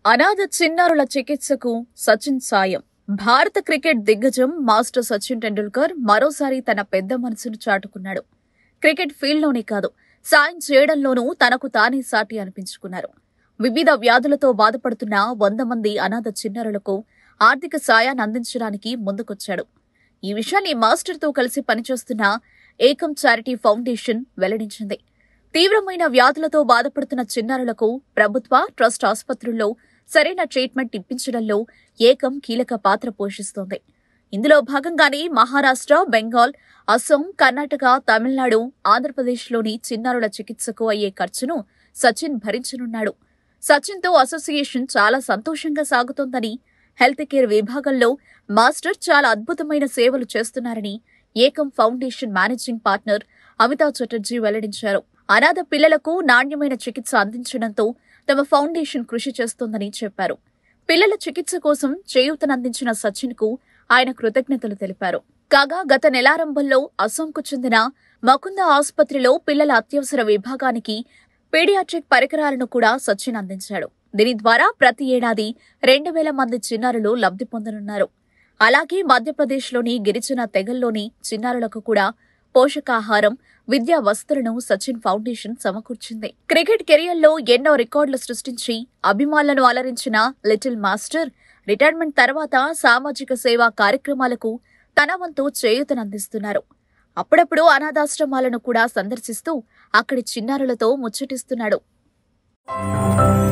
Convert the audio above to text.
అనాథ చిన్నారుల చికిత్సకు సచిన్ సాయం భారత క్రికెట్ దిగ్గజం మాస్టర్ సచిన్ టెండూల్కర్ మరోసారి తన పెద్ద మనసును చాటుకున్నాడు క్రికెట్ ఫీల్డ్లోనే కాదు సాయం చేయడంలోనూ తనకు తానే సాటి అనిపించుకున్నారు వివిధ వ్యాధులతో బాధపడుతున్న వంద మంది అనాథ చిన్నారులకు ఆర్థిక సాయాన్ని అందించడానికి ముందుకొచ్చాడు ఈ విషయాన్ని మాస్టర్తో కలిసి పనిచేస్తున్న ఏకం చారిటీ ఫౌండేషన్ వెల్లడించింది తీవ్రమైన వ్యాధులతో బాధపడుతున్న చిన్నారులకు ప్రభుత్వ ట్రస్ట్ ఆసుపత్రుల్లో సరైన ట్రీట్మెంట్ ఇప్పించడంలో ఏకం కీలక పాత్ర పోషిస్తోంది ఇందులో భాగంగానే మహారాష్ట్ర బెంగాల్ అస్సాం కర్ణాటక తమిళనాడు ఆంధ్రప్రదేశ్లోని చిన్నారుల చికిత్సకు అయ్యే ఖర్చును సచిన్ భరించనున్నాడు సచిన్తో అసోసియేషన్ చాలా సంతోషంగా సాగుతోందని హెల్త్ కేర్ విభాగంలో మాస్టర్ చాలా అద్భుతమైన సేవలు చేస్తున్నారని Ekam foundation managing partner Amitabh Chatterjee వెల్లడించారు అనాథ పిల్లలకు నాణ్యమైన చికిత్స అందించడంతో తమ ఫౌండేషన్ కృషి చేస్తోందని చెప్పారు పిల్లల చికిత్స కోసం చేయూతనందించిన సచిన్ కు ఆయన కృతజ్ఞతలు తెలిపారు కాగా గత నెలారంభంలో అసోంకు చెందిన మకుంద ఆసుపత్రిలో పిల్లల అత్యవసర విభాగానికి పీడియాట్రిక్ పరికరాలను కూడా సచిన్ అందించాడు దీని ద్వారా ప్రతి ఏడాది రెండు వేల మంది చిన్నారులు లబ్ధి పొందనున్నారు అలాగే మధ్యప్రదేశ్లోని గిరిజన తెగల్లోని చిన్నారులకు కూడా పోషకాహారం విద్యా వస్తువులను సచిన్ ఫౌండేషన్ సమకూర్చింది క్రికెట్ కెరియర్లో ఎన్నో రికార్డులు సృష్టించి అభిమానులను అలరించిన లిటిల్ మాస్టర్ రిటైర్మెంట్ తర్వాత సామాజిక సేవా కార్యక్రమాలకు తన వంతు చేయూతనందిస్తున్నారు అప్పుడప్పుడు అనాథాశ్రమాలను కూడా సందర్శిస్తూ అక్కడి చిన్నారులతో ముచ్చటిస్తున్నాడు